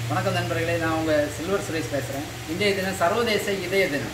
வணக்கம் நண்பர்களே நான் உங்கள் சில்வர் சுரேஷ் பேசுகிறேன் இன்றைய தினம் சர்வதேச இதய தினம்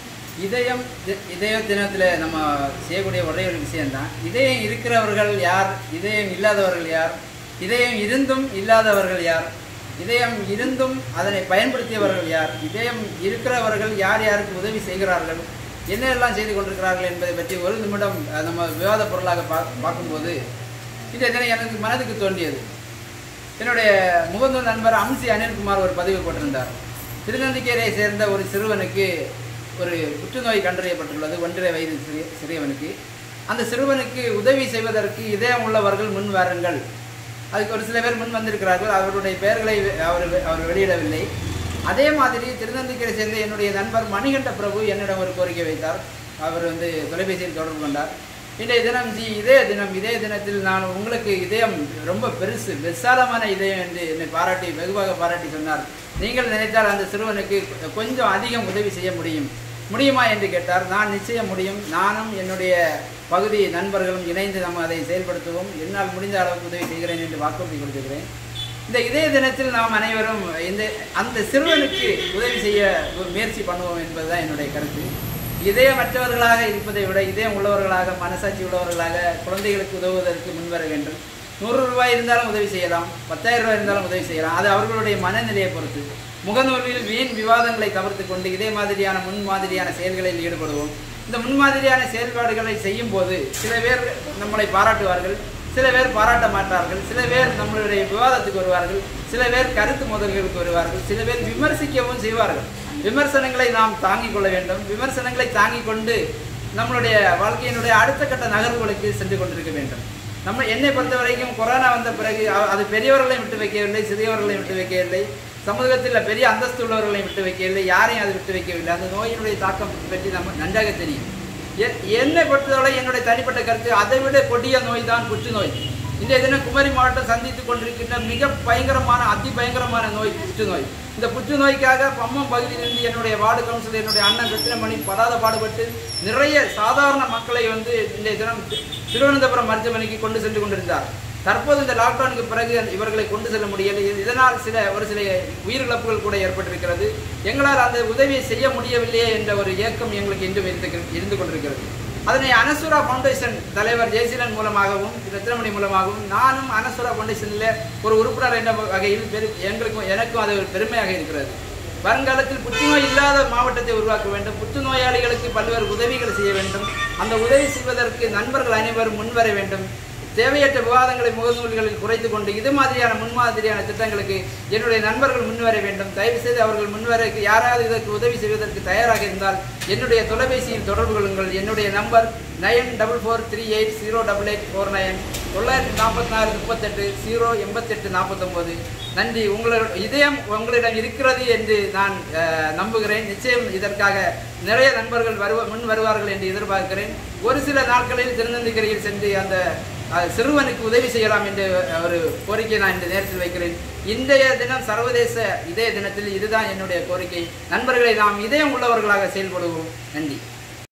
இதயம் தி- இதய தினத்தில் நம்ம செய்யக்கூடிய ஒரே ஒரு விஷயம்தான் இதயம் இருக்கிறவர்கள் யார் இதயம் இல்லாதவர்கள் யார் இதயம் இருந்தும் இல்லாதவர்கள் யார் இதயம் இருந்தும் அதனை பயன்படுத்தியவர்கள் யார் இதயம் இருக்கிறவர்கள் யார் யாருக்கு உதவி செய்கிறார்கள் என்னெல்லாம் செய்து கொண்டிருக்கிறார்கள் என்பதை பற்றி ஒரு நிமிடம் அஹ், நம்ம விவாத பொருளாக பா பார்க்கும்போது இந்த தினம் எனக்கு மனதுக்கு தோன்றியது என்னுடைய முகநூல் நண்பர் அம்சி அனில்குமார் ஒரு பதிவு போட்டிருந்தார் திருநந்திக்கேரியை சேர்ந்த ஒரு சிறுவனுக்கு ஒரு புற்றுநோய் கண்டறியப்பட்டுள்ளது ஒன்றரை வயது சிறிய சிறியவனுக்கு அந்த சிறுவனுக்கு உதவி செய்வதற்கு இதயம் உள்ளவர்கள் முன் வாருங்கள் அதுக்கு ஒரு சில பேர் முன் வந்திருக்கிறார்கள் அவருடைய பெயர்களை அவர் அவர் வெளியிடவில்லை அதே மாதிரி திருநந்திக்கரை சேர்ந்த என்னுடைய நண்பர் மணிகண்ட பிரபு என்னிடம் ஒரு கோரிக்கை வைத்தார் அவர் வந்து தொலைபேசியில் தொடர்பு கொண்டார் இன்றைய தினம் ஜி இதய தினம் இதய தினத்தில் நான் உங்களுக்கு இதயம் ரொம்ப பெருசு விசாலமான இதயம் என்று என்னை பாராட்டி வெகுவாக பாராட்டி சொன்னார் நீங்கள் நினைத்தால் அந்த சிறுவனுக்கு கொஞ்சம் அதிகம் உதவி செய்ய முடியும் முடியுமா என்று கேட்டார் நான் நிச்சயம் முடியும் நானும் என்னுடைய பகுதி நண்பர்களும் இணைந்து நம்ம அதை செயல்படுத்துவோம் என்னால் முடிந்த அளவுக்கு உதவி செய்கிறேன் என்று வாக்குறுதி கொடுத்துக்கிறேன் இந்த இதய தினத்தில் நாம் அனைவரும் இந்த அந்த சிறுவனுக்கு உதவி செய்ய முயற்சி பண்ணுவோம் என்பதுதான் என்னுடைய கருத்து இதயமற்றவர்களாக இருப்பதை விட இதயம் உள்ளவர்களாக மனசாட்சி உள்ளவர்களாக குழந்தைகளுக்கு உதவுவதற்கு முன்வர வேண்டும் நூறு ரூபாய் இருந்தாலும் உதவி செய்யலாம் பத்தாயிரம் ரூபாய் இருந்தாலும் உதவி செய்யலாம் அது அவர்களுடைய மனநிலையை பொறுத்து முகநூலில் வீண் விவாதங்களை தவிர்த்து கொண்டு இதே மாதிரியான முன்மாதிரியான செயல்களில் ஈடுபடுவோம் இந்த முன்மாதிரியான செயல்பாடுகளை செய்யும் போது சில பேர் நம்மளை பாராட்டுவார்கள் சில பேர் பாராட்ட மாட்டார்கள் சில பேர் நம்மளுடைய விவாதத்துக்கு வருவார்கள் சில பேர் கருத்து மோதல்களுக்கு வருவார்கள் சில பேர் விமர்சிக்கவும் செய்வார்கள் விமர்சனங்களை நாம் தாங்கிக் கொள்ள வேண்டும் விமர்சனங்களை தாங்கிக் கொண்டு நம்மளுடைய வாழ்க்கையினுடைய அடுத்த கட்ட நகர்வுகளுக்கு சென்று கொண்டிருக்க வேண்டும் நம்ம என்னை பொறுத்த வரைக்கும் கொரோனா வந்த பிறகு அ- அது பெரியவர்களையும் விட்டு வைக்கவில்லை சிறியவர்களையும் விட்டு வைக்கவில்லை சமூகத்தில் பெரிய அந்தஸ்து உள்ளவர்களையும் விட்டு வைக்கவில்லை யாரையும் அது விட்டு வைக்கவில்லை அந்த நோயினுடைய தாக்கம் பற்றி நம்ம நன்றாக தெரியும் எ- என்னை பொறுத்தவரை என்னுடைய தனிப்பட்ட கருத்து அதை விட கொடிய நோய் தான் புற்றுநோய் இன்றைய தினம் குமரி மாவட்டம் சந்தித்துக் கொண்டிருக்கின்ற மிக பயங்கரமான அதி பயங்கரமான நோய் புற்றுநோய் இந்த புற்றுநோய்க்காக பம்மம் பகுதியிலிருந்து என்னுடைய வார்டு கவுன்சிலர் என்னுடைய அண்ணன் ரத்தினமணி படாத பாடுபட்டு நிறைய சாதாரண மக்களை வந்து இன்றைய தினம் தி- திருவனந்தபுரம் மருத்துவமனைக்கு கொண்டு சென்று கொண்டிருந்தார் தற்போது இந்த லாக்டவுனுக்கு பிறகு இவர்களை கொண்டு செல்ல முடியலை இதனால் சில ஒரு சில உயிரிழப்புகள் கூட ஏற்பட்டிருக்கிறது எங்களால் அந்த உதவியை செய்ய முடியவில்லையே என்ற ஒரு ஏக்கம் எங்களுக்கு இன்றும் இருந்து இருந்து கொண்டிருக்கிறது அதனை அனசுரா ஃபவுண்டேஷன் தலைவர் ஜெயசீலன் மூலமாகவும் ரத்னமணி மூலமாகவும் நானும் அனசுரா ஃபவுண்டேஷனில் ஒரு உறுப்பினர் என்ற வகையில் பெரு எங்களுக்கும் எனக்கும் அது ஒரு பெருமையாக இருக்கிறது வருங்காலத்தில் புற்றுநோய் இல்லாத மாவட்டத்தை உருவாக்க வேண்டும் புற்றுநோயாளிகளுக்கு பல்வேறு உதவிகள் செய்ய வேண்டும் அந்த உதவி செய்வதற்கு நண்பர்கள் அனைவரும் முன்வர வேண்டும் தேவையற்ற விவாதங்களை முகநூல்களில் குறைத்து கொண்டு இது மாதிரியான முன்மாதிரியான திட்டங்களுக்கு என்னுடைய நண்பர்கள் முன்வர வேண்டும் தயவு செய்து அவர்கள் முன்வர யாராவது இதற்கு உதவி செய்வதற்கு தயாராக இருந்தால் என்னுடைய தொலைபேசியில் தொடர்பு கொள்ளுங்கள் என்னுடைய number nine double four three eight zero double eight four nine தொள்ளாயிரத்தி நாற்பத்தி நாலு முப்பத்தெட்டு ஜீரோ எண்பத்தெட்டு நாற்பத்தொம்போது நன்றி உங்களோட இதயம் உங்களிடம் இருக்கிறது என்று நான் அஹ், நம்புகிறேன் நிச்சயம் இதற்காக நிறைய நண்பர்கள் வருவ முன் வருவார்கள் என்று எதிர்பார்க்கிறேன் ஒரு சில நாட்களில் திருநந்திக்கரையில் சென்று அந்த அஹ், சிறுவனுக்கு உதவி செய்யலாம் என்ற ஒரு கோரிக்கை நான் இந்த நேரத்தில் வைக்கிறேன் இன்றைய தினம் சர்வதேச இதய தினத்தில் இதுதான் என்னுடைய கோரிக்கை நண்பர்களை நாம் இதயம் உள்ளவர்களாக செயல்படுவோம் நன்றி